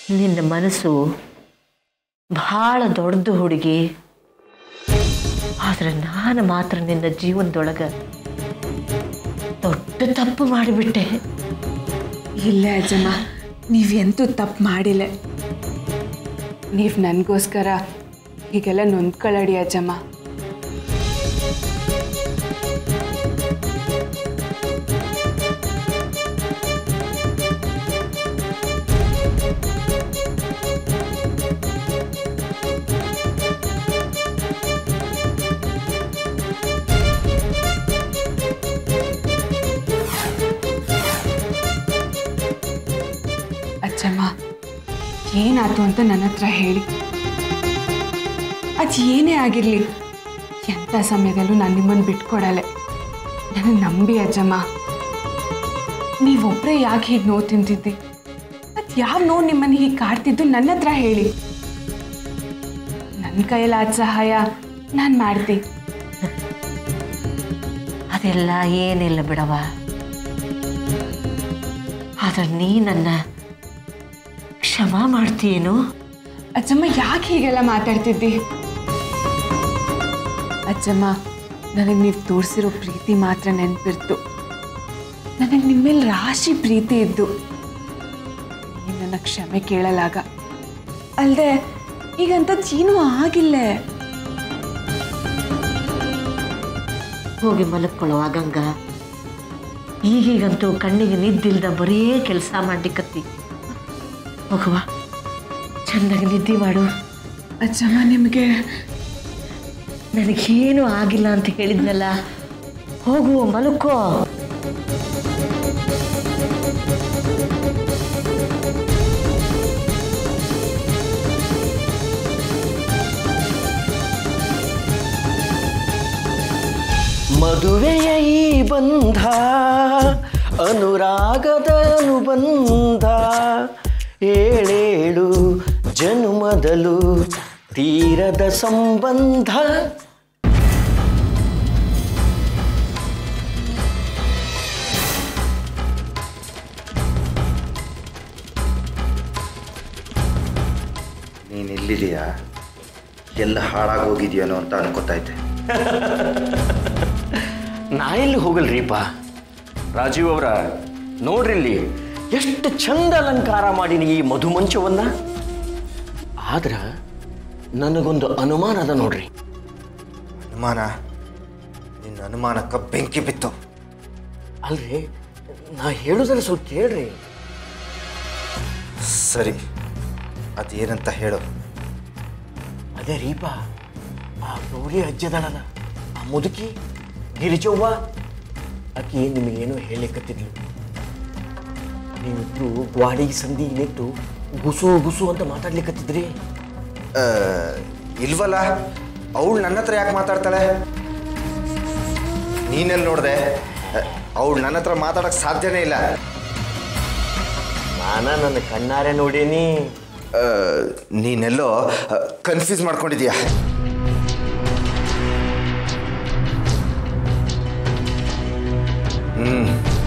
ನಿನ್ನ ಮನಸ್ಸು ಬಹಳ ದೊಡ್ಡದು ಹುಡುಗಿ ಆದ್ರೆ ನಾನು ಮಾತ್ರ ನಿನ್ನ ಜೀವನದೊಳಗೆ ದೊಡ್ಡ ತಪ್ಪು ಮಾಡಿಬಿಟ್ಟೆ ಇಲ್ಲ ಅಜ್ಜಮ್ಮ ನೀವೆಂತೂ ತಪ್ಪು ಮಾಡಿಲ್ಲ ನೀವು ನನಗೋಸ್ಕರ ಹೀಗೆಲ್ಲ ನೊಂದ್ಕೊಳ್ಳಡಿ ಅಜ್ಜಮ್ಮ ಅಜ್ಜಮ್ಮ ಏನಾಯ್ತು ಅಂತ ನನ್ನ ಹತ್ರ ಹೇಳಿ ಅದು ಏನೇ ಆಗಿರಲಿ ಎಂಥ ಸಮಯದಲ್ಲೂ ನಾನು ನಿಮ್ಮನ್ನು ಬಿಟ್ಕೊಡಲ್ಲ ನನಗೆ ನಂಬಿ ಅಜ್ಜಮ್ಮ ನೀವೊಬ್ಬರೇ ಯಾಕೆ ಹೀಗೆ ನೋವು ತಿಂತಿದ್ದಿ ಅದು ಯಾವ ನೋವು ನಿಮ್ಮನ್ನು ಹೀಗೆ ಕಾಡ್ತಿದ್ದು ನನ್ನ ಹತ್ರ ಹೇಳಿ ನನ್ನ ಕೈಯಲ್ಲಾದ ಸಹಾಯ ನಾನು ಮಾಡ್ತಿ ಅದೆಲ್ಲ ಏನಿಲ್ಲ ಬಿಡವ ಆದ್ರೆ ನೀ ನನ್ನ ಕ್ಷಮ ಮಾಡ್ತೀಯೇನು ಅಜ್ಜಮ್ಮ ಯಾಕೆ ಹೀಗೆಲ್ಲ ಮಾತಾಡ್ತಿದ್ದಿ ಅಜ್ಜಮ್ಮ ನನಗೆ ನೀವು ತೋರಿಸಿರೋ ಪ್ರೀತಿ ಮಾತ್ರ ನೆನಪಿರ್ತು ನನಗೆ ನಿಮ್ಮ ಮೇಲೆ ರಾಶಿ ಪ್ರೀತಿ ಇದ್ದು ನೀನು ನನ್ನ ಕ್ಷಮೆ ಕೇಳಲಾಗ ಅಲ್ಲದೆ ಈಗಂಥದ್ದು ಏನೂ ಆಗಿಲ್ಲ ಹೋಗಿ ಮಲಕ್ಕೊಳ್ಳುವ ಗಂಗ ಈಗೀಗಂತೂ ಕಣ್ಣಿಗೆ ನಿದ್ದಿಲ್ದ ಬರೀ ಕೆಲಸ ಮಾಡ್ಲಿಕ್ಕತ್ತಿ ಹೋಗುವ ಚೆನ್ನಾಗಿ ನಿದ್ದೆ ಮಾಡು ಅಜ್ಜಮ್ಮ ನಿಮಗೆ ನನಗೇನು ಆಗಿಲ್ಲ ಅಂತ ಹೇಳಿದ್ನಲ್ಲ ಹೋಗು ಮಲಕ್ಕೋ ಮದುವೆಯ ಈ ಬಂಧ ಅನುರಾಗದ ಅನುಬಂಧ ಏಳೇಳು ಜನ್ಮದಲು ತೀರದ ಸಂಬಂಧ ನೀನು ಇಲ್ಲಿದೆಯಾ ಎಲ್ಲ ಹಾಳಾಗೋಗಿದೆಯೇನೋ ಅಂತ ಅನ್ಕೋತಾ ಇದ್ದೆ ನಾ ಎಲ್ಲಿ ಹೋಗಲ್ರಿಪ್ಪ ರಾಜೀವ್ ಅವರ ನೋಡ್ರಿ ಇಲ್ಲಿ ಎಷ್ಟು ಚಂದ ಅಲಂಕಾರ ಮಾಡೀನಿ ಈ ಮಧುಮಂಚವನ್ನ ಆದ್ರ ನನಗೊಂದು ಅನುಮಾನ ಅದ ನೋಡ್ರಿ ಅನುಮಾನ ನಿನ್ನ ಅನುಮಾನಕ್ಕೆ ಬೆಂಕಿ ಬಿತ್ತು ಅಲ್ರಿ ನಾ ಹೇಳುದಲ್ಲ ಸ್ವಲ್ಪ ಕೇಳ್ರಿ ಸರಿ ಅದೇನಂತ ಹೇಳು ಅದೇ ರೀಪ ಆ ಗೌರಿ ಅಜ್ಜದಳಲ್ಲ ಆ ಮುದುಕಿ ಗಿರಿಜವ್ವ ಆಕಿ ನಿಮಗೇನೋ ಹೇಳಿಕತ್ತಿದ್ಲು ನೀವಿಬ್ರು ಗ್ವಾಡಿ ಸಂಧಿ ನಿಂತು ಗುಸು ಗುಸು ಅಂತ ಮಾತಾಡ್ಲಿಕ್ಕತ್ತಿದ್ರಿ ಆ, ಇಲ್ವಲ್ಲ ಅವಳು ನನ್ನ ಹತ್ರ ಯಾಕೆ ಮಾತಾಡ್ತಾಳೆ ನೀನೆಲ್ಲಿ ನೋಡಿದೆ ಅವಳು ನನ್ನ ಹತ್ರ ಮಾತಾಡಕ್ಕೆ ಸಾಧ್ಯನೇ ಇಲ್ಲ ನಾನ ನನ್ನ ಕಣ್ಣಾರೆ ನೋಡೇನಿ ಆ, ನೀನೆಲ್ಲೋ ಕನ್ಫ್ಯೂಸ್ ಮಾಡ್ಕೊಂಡಿದ್ಯಾ ಹ್ಮ್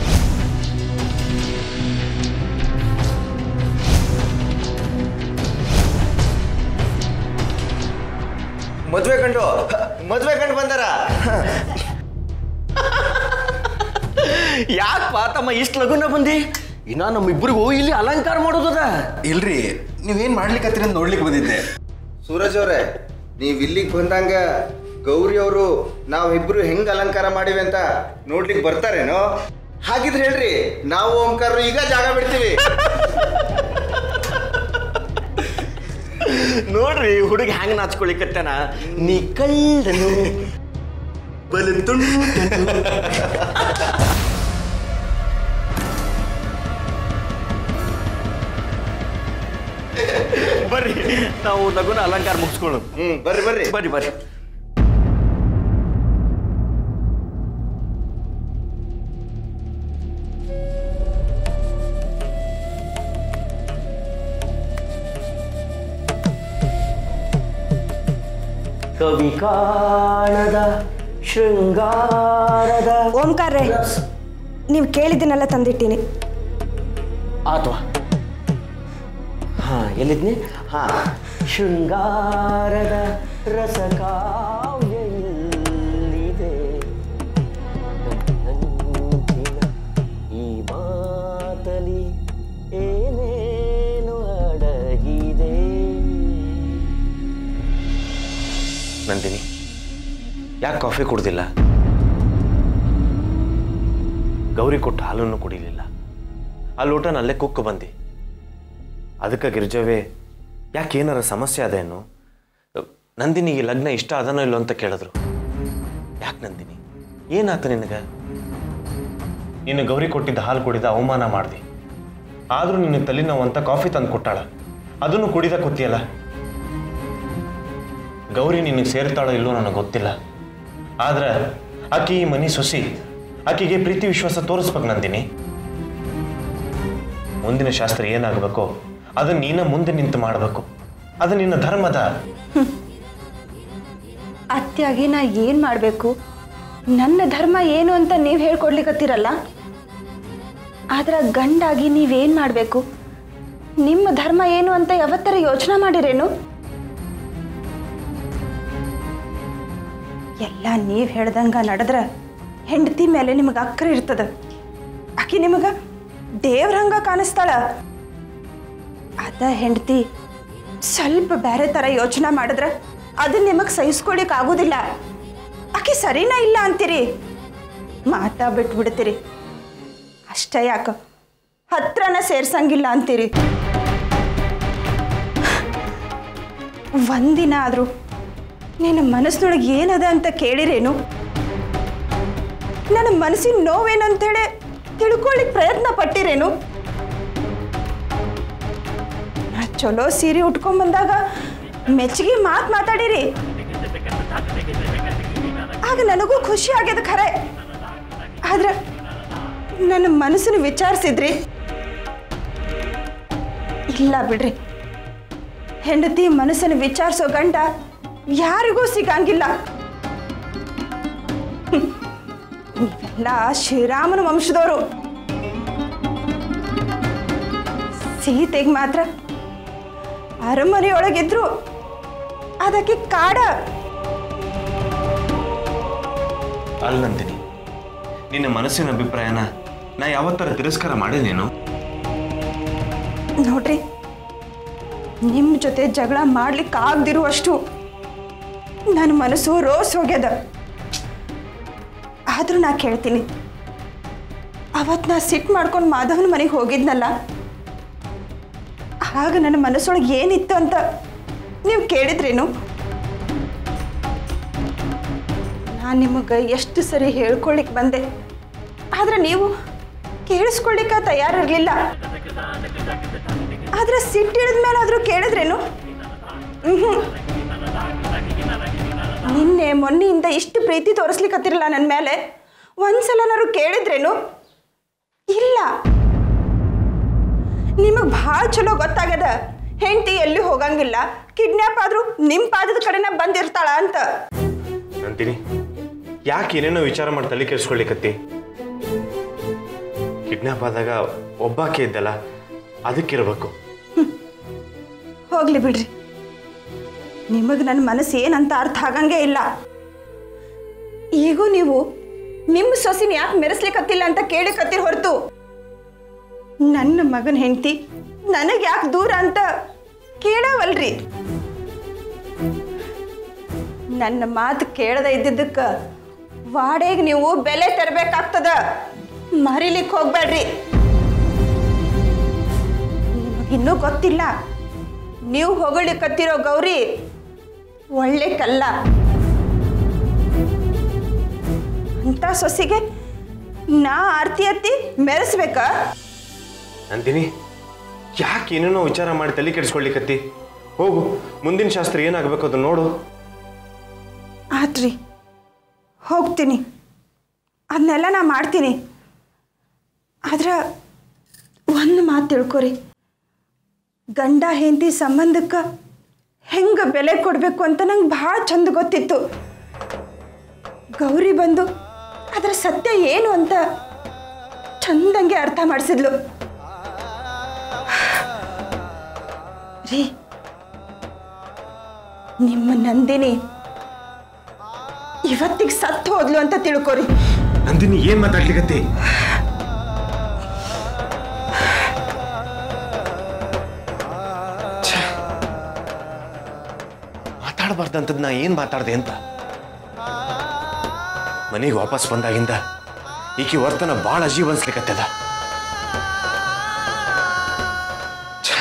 ಮದ್ವೆ ಕಂಡು ಮದ್ವೆ ಕಂಡು ಬಂದಾರ ಯಾಕಪ್ಪ ತಮ್ಮ ಇಷ್ಟು ಲಗುನ ಬಂದಿ ಇನ್ನ ನಮ್ಮಿಬ್ಬರಿಗೂ ಇಲ್ಲಿ ಅಲಂಕಾರ ಮಾಡೋದದ ಇಲ್ರಿ ನೀವೇನ್ ಮಾಡ್ಲಿಕ್ಕತ್ತೀರ ಅಂತ ನೋಡ್ಲಿಕ್ಕೆ ಬಂದಿದ್ದೆ ಸೂರಜ್ ಅವರೇ ನೀವ್ ಇಲ್ಲಿಗೆ ಬಂದಂಗ ಗೌರಿ ಅವರು ನಾವಿಬ್ರು ಹೆಂಗ್ ಅಲಂಕಾರ ಮಾಡಿವಿ ಅಂತ ನೋಡ್ಲಿಕ್ಕೆ ಬರ್ತಾರೇನೋ ಹಾಗಿದ್ರೆ ಹೇಳ್ರಿ ನಾವು ಓಂಕಾರರು ಈಗ ಜಾಗ ಬಿಡ್ತೀವಿ ನೋಡ್ರಿ ಹುಡುಗ ಹ್ಯಾಂಗ ನಾಚ್ಕೊಳಿಕತ್ತನ ನೀ ಕಳ್ಳನು ಬಲು ತುಂಟನು. ಬರ್ರಿ ನಾವು ಲಗುನ ಅಲಂಕಾರ ಮುಗಿಸ್ಕೊಳ್ಳೋಣ ಹ್ಮ್ ಬರ್ರಿ ಬರ್ರಿ ಬರ್ರಿ ಬರ್ರಿ ಕವಿ ಕಾಣದ ಶೃಂಗಾರದ ಓಂಕಾರ್ರೆ ನೀವು ಕೇಳಿದ್ದನ್ನೆಲ್ಲ ತಂದಿಟ್ಟೀನಿ ಆತ್ವ ಹಾ ಹಾ ಎಲ್ಲಿದ್ನಿ ಹಾ ಶೃಂಗಾರದ ರಸಕಾವ್ಯ ಎಲ್ಲಿದೆ ನನ್ನಂಚಿನ ಈ ಮಾತಲಿ ಏನೇನು ಅಡಗಿದೆ ನಂದಿನಿ ಯಾಕೆ ಕಾಫಿ ಕುಡ್ದಿಲ್ಲ ಗೌರಿ ಕೊಟ್ಟು ಹಾಲನ್ನು ಕುಡಿಲಿಲ್ಲ ಆ ಲೋಟನ ಅಲ್ಲೇ ಕುಕ್ಕು ಬಂದಿ ಅದಕ್ಕೆ ಗಿರ್ಜವೇ ಯಾಕೆ ಏನಾರ ಸಮಸ್ಯೆ ಅದೇನು ನಂದಿನಿಗೆ ಲಗ್ನ ಇಷ್ಟ ಅದನೋ ಇಲ್ಲೋ ಅಂತ ಕೇಳಿದ್ರು ಯಾಕೆ ನಂದಿನಿ ಏನಾತ ನಿನಗೆ ನೀನು ಗೌರಿ ಕೊಟ್ಟಿದ್ದ ಹಾಲು ಕುಡಿದ ಅವಮಾನ ಮಾಡ್ದಿ ಆದರೂ ನಿನ್ನ ತಲೆನೋವು ಅಂತ ಕಾಫಿ ತಂದು ಕೊಟ್ಟಾಳ ಅದನ್ನು ಕುಡಿದ ಕೂತಿಯಲ್ಲ ಗೌರಿ ನಿನಗೆ ಸೇರ್ತಾಳೋ ಇಲ್ಲೋ ನನಗೆ ಗೊತ್ತಿಲ್ಲ ಆದ್ರೆ ಆಕಿ ಈ ಮನಿ ಸೊಸಿ ಆಕಿಗೆ ಪ್ರೀತಿ ವಿಶ್ವಾಸ ತೋರಿಸ್ಬೇಕು ನಂದಿನಿ ಮುಂದಿನ ಶಾಸ್ತ್ರ ಏನಾಗಬೇಕೋ ಅದನ್ನ ನೀನ ಮುಂದೆ ನಿಂತು ಮಾಡಬೇಕು ಅದು ನಿನ್ನ ಧರ್ಮದ ಅತ್ಯಾಗಿ ನಾ ಏನು ಮಾಡಬೇಕು ನನ್ನ ಧರ್ಮ ಏನು ಅಂತ ನೀವು ಹೇಳ್ಕೊಡ್ಲಿಕ್ಕತ್ತೀರಲ್ಲ ಆದ್ರೆ ಗಂಡಾಗಿ ನೀವೇನು ಮಾಡಬೇಕು ನಿಮ್ಮ ಧರ್ಮ ಏನು ಅಂತ ಯಾವತ್ತರ ಯೋಚನೆ ಮಾಡಿರೇನು ಎಲ್ಲ ನೀವು ಹೇಳ್ದಂಗ ನಡೆದ್ರ ಹೆಂಡತಿ ಮೇಲೆ ನಿಮಗೆ ಅಕ್ಕರೆ ಇರ್ತದ ಆಕಿ ನಿಮಗೆ ದೇವ್ರಂಗ ಕಾಣಿಸ್ತಾಳ ಅದ ಹೆಂಡತಿ ಸ್ವಲ್ಪ ಬೇರೆ ಥರ ಯೋಚನೆ ಮಾಡಿದ್ರೆ ಅದನ್ನ ನಿಮಗೆ ಸಹಿಸ್ಕೊಳಿಕ್ ಆಗೋದಿಲ್ಲ ಆಕೆ ಸರಿನಾ ಇಲ್ಲ ಅಂತೀರಿ ಮಾತಾ ಬಿಟ್ಟು ಬಿಡ್ತೀರಿ ಅಷ್ಟೇ ಯಾಕ ಹತ್ರನ ಸೇರ್ಸಂಗಿಲ್ಲ ಅಂತೀರಿ ಒಂದಿನ ಆದರೂ ನಿನ್ನ ಮನಸ್ಸಿನೊಳಗೆ ಏನದ ಅಂತ ಕೇಳಿರೇನು ನನ್ನ ಮನಸ್ಸಿನ ನೋವೇನಂತೇಳಿ ತಿಳ್ಕೊಳ್ಳಿಕ್ ಪ್ರಯತ್ನ ಪಟ್ಟಿರೇನು ನಾ ಚಲೋ ಸೀರೆ ಉಟ್ಕೊಂಡ್ ಮೆಚ್ಚುಗೆ ಮಾತು ಮಾತಾಡಿರಿ ಆಗ ನನಗೂ ಖುಷಿ ಆಗ್ಯದ ಖರೆ ಆದ್ರೆ ನನ್ನ ಮನಸ್ಸನ್ನು ವಿಚಾರಿಸಿದ್ರಿ ಇಲ್ಲ ಬಿಡ್ರಿ ಹೆಂಡತಿ ಮನಸ್ಸನ್ನು ವಿಚಾರಿಸೋ ಗಂಡ ಯಾರಿಗೂ ಸಿಗಂಗಿಲ್ಲ ಹ್ಮ್. ನೀವೆಲ್ಲ ಶ್ರೀರಾಮನ ವಂಶದವರು ಸೀತೆಗೆ ಮಾತ್ರ ಅರಮನೆಯೊಳಗಿದ್ರು ಅದಕ್ಕೆ ಕಾಡ ಅಲ್ಲ ನಂದಿನಿ ನಿನ್ನ ಮನಸ್ಸಿನ ಅಭಿಪ್ರಾಯನ ನಾ ಯಾವತ್ತರ ತಿರಸ್ಕಾರ ಮಾಡೇನೇನು ನೋಡ್ರಿ ನಿಮ್ಮ ಜೊತೆ ಜಗಳ ಮಾಡ್ಲಿಕ್ಕೆ ಆಗದಿರುವಷ್ಟು ನನ್ನ ಮನಸ್ಸು ರೋಸ್ ಹೋಗ್ಯದ ಆದ್ರೂ ನಾ ಕೇಳ್ತೀನಿ ಅವತ್ತು ನಾ ಸಿಟ್ಟು ಮಾಡ್ಕೊಂಡು ಮಾಧವನ ಮನೆಗೆ ಹೋಗಿದ್ನಲ್ಲ ಆಗ ನನ್ನ ಮನಸ್ಸೊಳಗೆ ಏನಿತ್ತು ಅಂತ ನೀವು ಕೇಳಿದ್ರೇನು ನಾನು ನಿಮಗೆ ಎಷ್ಟು ಸರಿ ಹೇಳ್ಕೊಳ್ಳಿಕ್ಕೆ ಬಂದೆ ಆದ್ರೆ ನೀವು ಕೇಳಿಸ್ಕೊಳ್ಳಿಕ್ಕೆ ತಯಾರಿರಲಿಲ್ಲ ಆದ್ರೆ ಸಿಟ್ಟಿಳಿದ ಮೇಲಾದ್ರೂ ಕೇಳಿದ್ರೇನು ಮ್ಹೂ. ನಿನ್ನೆ ಮೊನ್ನೆಯಿಂದ ಇಷ್ಟು ಪ್ರೀತಿ ತೋರಿಸ್ಲಿಕ್ಕತ್ತಿರಲ್ಲ ನನ್ನ ಮೇಲೆ ಒಂದ್ಸಲನಾರು ಕೇಳಿದ್ರೇನು ಇಲ್ಲ ನಿಮಗೆ ಭಾಳ ಚಲೋ ಗೊತ್ತಾಗದ ಹೆಂಡತಿ ಎಲ್ಲಿ ಹೋಗಂಗಿಲ್ಲ ಕಿಡ್ನ್ಯಾಪ್ ಆದ್ರೂ ನಿಮ್ಮ ಪಾದದ ಕಡೆನ ಬಂದಿರ್ತಾಳ ಅಂತ ನಂದಿನಿ ಯಾಕೆ ಏನೇನೋ ವಿಚಾರ ಮಾಡಿ ತಲೆ ಕೆಡಿಸ್ಕೊಳ್ಳಿಕತ್ತಿ ಕಿಡ್ನಾಪ್ ಆದಾಗ ಒಬ್ಬಾಕೆ ಇದ್ದಲ್ಲ ಅದಕ್ಕಿರ್ಬೇಕು ಹೋಗ್ಲಿ ಬಿಡ್ರಿ ನಿಮಗೆ ನನ್ನ ಮನಸ್ಸು ಏನಂತ ಅರ್ಥ ಆಗಂಗೆ ಇಲ್ಲ ಈಗೂ ನೀವು ನಿಮ್ಮ ಸೊಸಿನ ಯಾಕೆ ಮೆರೆಸ್ಲಿಕ್ಕತ್ತಿಲ್ಲ ಅಂತ ಕೇಳಿಕತ್ತೀರಿ ಹೊರತು ನನ್ನ ಮಗನ ಹೆಂಡತಿ ನನಗೆ ಯಾಕೆ ದೂರ ಅಂತ ಕೇಳವಲ್ರಿ ನನ್ನ ಮಾತು ಕೇಳದ ಇದ್ದಿದ್ದಕ್ಕೆ ವಾಡೆಗೆ ನೀವು ಬೆಲೆ ತರಬೇಕಾಗ್ತದ ಮರಿಲಿಕ್ಕೆ ಹೋಗ್ಬೇಡ್ರಿ ನಿಮಗಿನ್ನೂ ಗೊತ್ತಿಲ್ಲ ನೀವು ಹೊಗಳಿಕತ್ತಿರೋ ಗೌರಿ ಒಳ್ಳೆ ಕಲ್ಲ ಅಂತ ಸೊಸಿಗೆ ನಾ ಆರ್ತಿ ಅತ್ತಿ ಮೆರೆಸ್ಬೇಕ ನಂದಿನಿ ಯಾಕೆ ಏನೇನೋ ವಿಚಾರ ಮಾಡಿ ತಲೆ ಕೆಡಿಸ್ಕೊಳ್ಳಿಕತ್ತಿ ಹೋಗು ಮುಂದಿನ ಶಾಸ್ತ್ರ ಏನಾಗಬೇಕು ಅದು ನೋಡು ಆತ್ರಿ ಹೋಗ್ತೀನಿ ಅದನ್ನೆಲ್ಲ ನಾ ಮಾಡ್ತೀನಿ ಆದ್ರೆ ಒಂದು ಮಾತು ತಿಳ್ಕೊರಿ ಗಂಡ ಹೆಂಡತಿ ಸಂಬಂಧಕ್ಕೆ ಹೆಂಗೆ ಬೆಲೆ ಕೊಡಬೇಕು ಅಂತ ನಂಗೆ ಭಾಳ ಚಂದ ಗೊತ್ತಿತ್ತು ಗೌರಿ ಬಂದು ಅದರ ಸತ್ಯ ಏನು ಅಂತ ಚಂದಂಗೆ ಅರ್ಥ ಮಾಡಿಸಿದ್ಲು ರೀ ನಿಮ್ಮ ನಂದಿನಿ ಇವತ್ತಿಗೆ ಸತ್ತು ಹೋದ್ಲು ಅಂತ ತಿಳ್ಕೊರಿ ನಂದಿನಿ ಏನ್ ಮಾತಾಡ್ಲಿಕತ್ತಿ ಮಾತಾಡಬಾರ್ದಂಥದ್ದು ನಾ ಏನ್ ಮಾತಾಡ್ದೆ ಅಂತ ಮನೆಗೆ ವಾಪಸ್ ಬಂದಾಗಿಂದ ಈಕಿ ವರ್ತನ ಭಾಳ ಅಜೀವ್ ಅನ್ಸ್ಲಿಕತ್ತದ ಛೆ.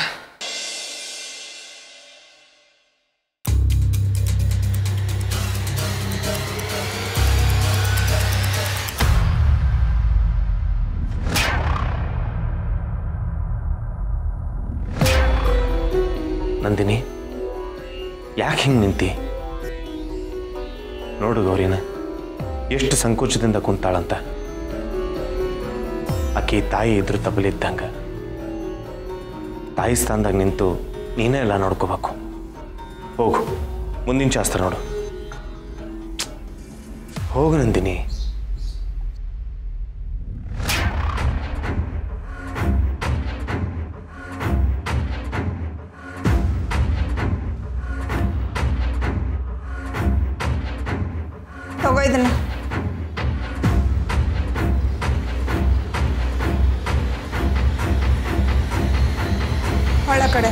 ನಂದಿನಿ ಯಾಕೆ ಹಿಂಗೆ ನಿಂತಿ ನೋಡು ಗೌರಿನ ಎಷ್ಟು ಸಂಕೋಚದಿಂದ ಕುಂತಾಳಂತ ಆಕಿ ತಾಯಿ ಇದ್ರು ತಬಲಿದ್ದಂಗ ತಾಯಿ ಸ್ಥಾನದಾಗ ನಿಂತು ನೀನೇ ಎಲ್ಲ ನೋಡ್ಕೋಬೇಕು ಹೋಗು ಮುಂದಿನ ಶಾಸ್ತ್ರ ನೋಡು ಹೋಗು ನಂದಿನಿ ತಗೋ ಇದನ್ನ ಒಳ ಕಡೆ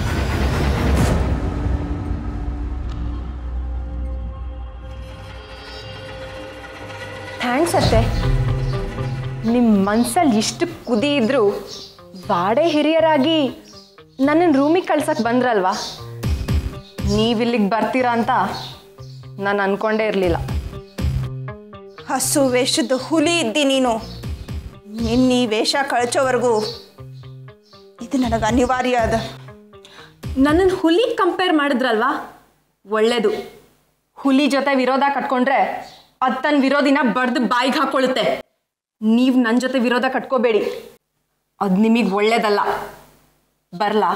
ಥ್ಯಾಂಕ್ಸ್ ಅತ್ತೆ ನಿಮ್ಮ ಮನ್ಸಲ್ಲಿ ಇಷ್ಟು ಕುದಿ ಇದ್ರು ಬಾಡೆ ಹಿರಿಯರಾಗಿ ನನ್ನನ್ನು ರೂಮಿಗೆ ಕಳ್ಸಕ್ಕೆ ಬಂದ್ರಲ್ವಾ ನೀವಿಲ್ಲಿಗೆ ಬರ್ತೀರಾ ಅಂತ ನಾನು ಅನ್ಕೊಂಡೇ ಇರಲಿಲ್ಲ ಹಸು ವೇಷದ ಹುಲಿ ಇದ್ದಿ ನೀನು ನಿನ್ನ ಈ ವೇಷ ಕಳ್ಚೋವರೆಗೂ ಇದು ನನಗೆ ಅನಿವಾರ್ಯ ಅದ ನನ್ನನ್ನು ಹುಲಿ ಕಂಪೇರ್ ಮಾಡಿದ್ರಲ್ವಾ ಒಳ್ಳೇದು ಹುಲಿ ಜೊತೆ ವಿರೋಧ ಕಟ್ಕೊಂಡ್ರೆ ಅದು ತನ್ನ ವಿರೋಧಿನ ಬಡ್ದು ಬಾಯಿಗೆ ಹಾಕೊಳ್ಳುತ್ತೆ ನೀವು ನನ್ನ ಜೊತೆ ವಿರೋಧ ಕಟ್ಕೋಬೇಡಿ ಅದು ನಿಮಗೆ ಒಳ್ಳೇದಲ್ಲ ಬರಲಾ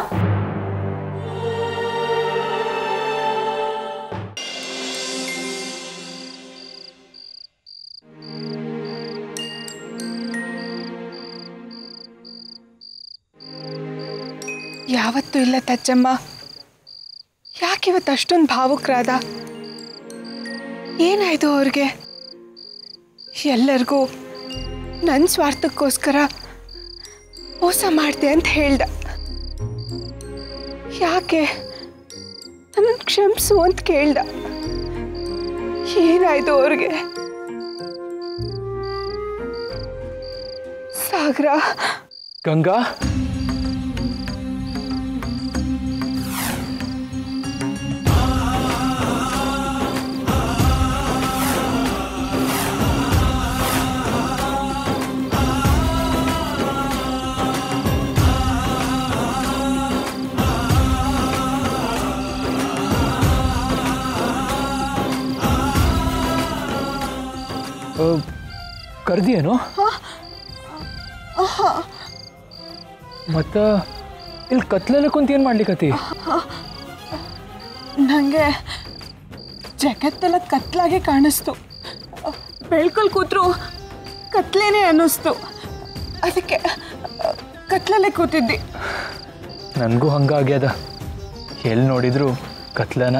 ಯಾವತ್ತೂ ಇಲ್ಲ ತಚ್ಚಮ್ಮ ಯಾಕೆ ಇವತ್ತು ಅಷ್ಟೊಂದು ಭಾವುಕರಾದ ಏನಾಯ್ತು ಅವ್ರಿಗೆ ಎಲ್ಲರಿಗೂ ನನ್ನ ಸ್ವಾರ್ಥಕ್ಕೋಸ್ಕರ ಮೋಸ ಮಾಡಿದೆ ಅಂತ ಹೇಳ್ದ ಯಾಕೆ ನನ್ನ ಕ್ಷಮಿಸು ಅಂತ ಕೇಳ್ದ ಏನಾಯ್ತು ಅವ್ರಿಗೆ ಸಾಗರ ಗಂಗಾ ಕರ್ದಿಯೇನು ಮತ್ತ ಇಲ್ಲಿ ಕತ್ಲೆಲ್ಲ ಕುಂತ ಏನು ಮಾಡ್ಲಿಕತ್ತಿ ನನಗೆ ಜಗತ್ತೆಲ್ಲ ಕತ್ಲಾಗೆ ಕಾಣಿಸ್ತು ಬೆಳ್ಕಲ್ಲಿ ಕೂತ್ರು ಕತ್ಲೇನೆ ಅನ್ನಿಸ್ತು ಅದಕ್ಕೆ ಕತ್ಲಲ್ಲೇ ಕೂತಿದ್ದಿ ನನಗೂ ಹಂಗಾಗ್ಯದ ಎಲ್ಲಿ ನೋಡಿದ್ರು ಕತ್ಲನ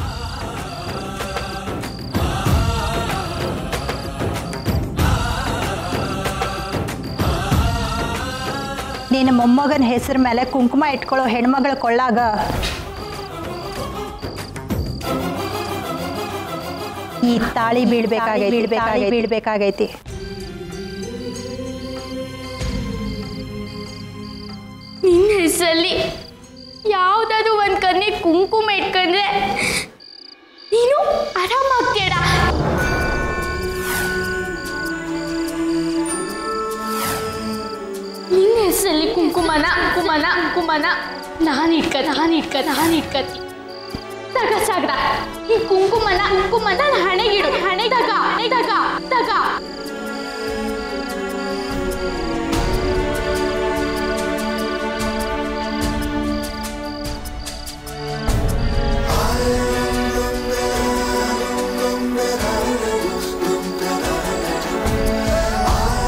ನಿನ್ನ ಮೊಮ್ಮಗನ ಹೆಸರು ಮೇಲೆ ಕುಂಕುಮ ಇಟ್ಕೊಳ್ಳೋ ಹೆಣ್ಮಗಳ ಕೊಳ್ಳಾಗ ಈ ತಾಳಿ ಬೀಳ್ಬೇಕಾಗೈತಿ ಬೀಳ್ಬೇಕಾಗೈತಿ ಬೀಳ್ಬೇಕಾಗೈತಿ ನಿನ್ನ ಹೆಸರಲ್ಲಿ ಯಾವುದಾದ್ರು ಒಂದು ಕನ್ನೆ ಕುಂಕುಮ ಇಟ್ಕೊಂಡ್ರೆ ನೀನು ಆರಾಮಾಗ್ತೀಯಡ ನಿನ್ನ ಹೆಸರಲ್ಲಿ ಕುಂಕುಮನ ಕುಂಕುಮನ ಕುಂಕುಮನ ನಾನು ಇಟ್ಕ ನಾನು ಇಟ್ಕ ನಾನು ಇಟ್ಕತಿ ತಗ ಸಾಗ್ರ ಈ ಕುಂಕುಮನ ಕುಂಕುಮನ ಹಣೆಗಿಡು ಹಣೆ ತಗ ತಗ ತಗ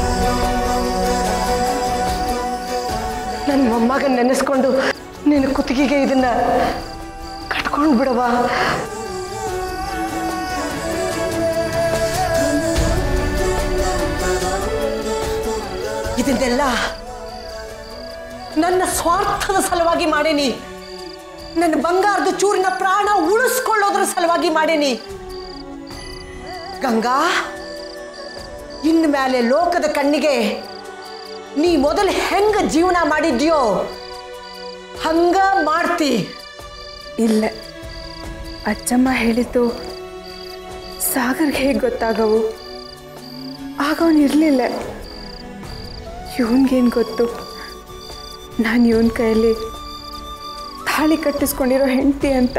ನನ್ನ ಮೊಮ್ಮಗನ ನೆನೆಸ್ಕೊಂಡು ನಿನ್ನ ಕುತ್ತಿಗೆ ಕಟ್ಟಿಗೆಗೆ ಇದನ್ನ ಕಟ್ಕೊಂಡು ಬಿಡವ ಇದನ್ನೆಲ್ಲ ನನ್ನ ಸ್ವಾರ್ಥದ ಸಲುವಾಗಿ ಮಾಡೇನಿ ನನ್ನ ಬಂಗಾರದ ಚೂರಿನ ಪ್ರಾಣ ಉಳಿಸ್ಕೊಳ್ಳೋದ್ರ ಸಲುವಾಗಿ ಮಾಡೇನಿ ಗಂಗಾ ಇನ್ನು ಮೇಲೆ ಲೋಕದ ಕಣ್ಣಿಗೆ ನೀ ಮೊದಲು ಹೆಂಗ ಜೀವನ ಮಾಡಿದ್ಯೋ ಹಂಗ ಮಾಡ್ತಿ ಇಲ್ಲ ಅಜ್ಜಮ್ಮ ಹೇಳಿದ್ದು ಸಾಗರ್ಗೆ ಹೇಗೆ ಗೊತ್ತಾಗವು ಆಗ ಅವನು ಇರಲಿಲ್ಲ ಇವನ್ಗೇನು ಗೊತ್ತು ನಾನು ಇವನ ಕೈಯಲ್ಲಿ ತಾಳಿ ಕಟ್ಟಿಸ್ಕೊಂಡಿರೋ ಹೆಂಡತಿ ಅಂತ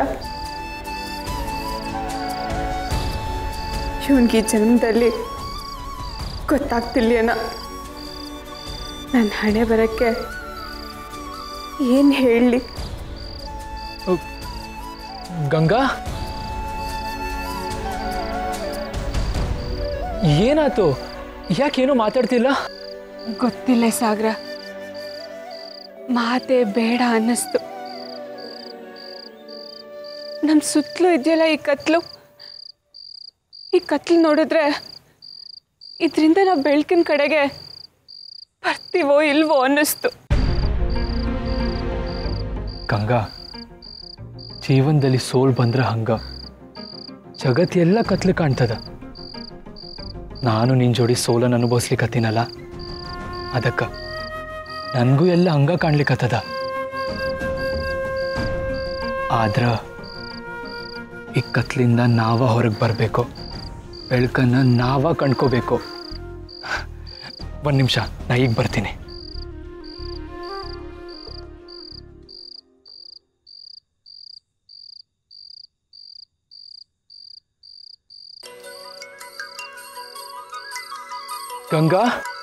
ಇವನ್ಗೆ ಈ ಜನ್ಮದಲ್ಲಿ ಗೊತ್ತಾಗ್ತಿಲ್ಲೇನ ನನ್ನ ಹಣೆ ಬರೋಕ್ಕೆ ಏನು ಹೇಳಲಿ ಗಂಗಾ ಏನಾಯ್ತು ಯಾಕೇನು ಮಾತಾಡ್ತಿಲ್ಲ ಗೊತ್ತಿಲ್ಲ ಸಾಗರ ಮಾತೆ ಬೇಡ ಅನ್ನಿಸ್ತು ನಮ್ಮ ಸುತ್ತಲೂ ಇದೆಯಲ್ಲ ಈ ಕತ್ಲು ಈ ಕತ್ಲು ನೋಡಿದ್ರೆ ಇದರಿಂದ ನಾವು ಬೆಳಕಿನ ಕಡೆಗೆ ಬರ್ತೀವೋ ಇಲ್ವೋ ಅನ್ನಿಸ್ತು ಗಂಗಾ ಜೀವನದಲ್ಲಿ ಸೋಲ್ ಬಂದ್ರೆ ಹಂಗ ಜಗತ್ ಎಲ್ಲ ಕತ್ಲು ಕಾಣ್ತದ ನಾನು ನಿನ್ ಜೋಡಿ ಸೋಲನ್ನು ಅನುಭವಿಸ್ಲಿಕ್ಕತ್ತೀನಲ್ಲ ಅದಕ್ಕ ನನಗೂ ಎಲ್ಲ ಹಂಗ ಕಾಣ್ಲಿಕ್ಕತ್ತದ ಆದ್ರ ಈ ಕತ್ಲಿಂದ ನಾವ ಹೊರಗೆ ಬರಬೇಕು ಬೆಳಕನ್ನ ನಾವ ಕಂಡ್ಕೋಬೇಕು ಒಂದು ನಿಮಿಷ ನಾ ಈಗ ಬರ್ತೀನಿ ಗಂಗಾ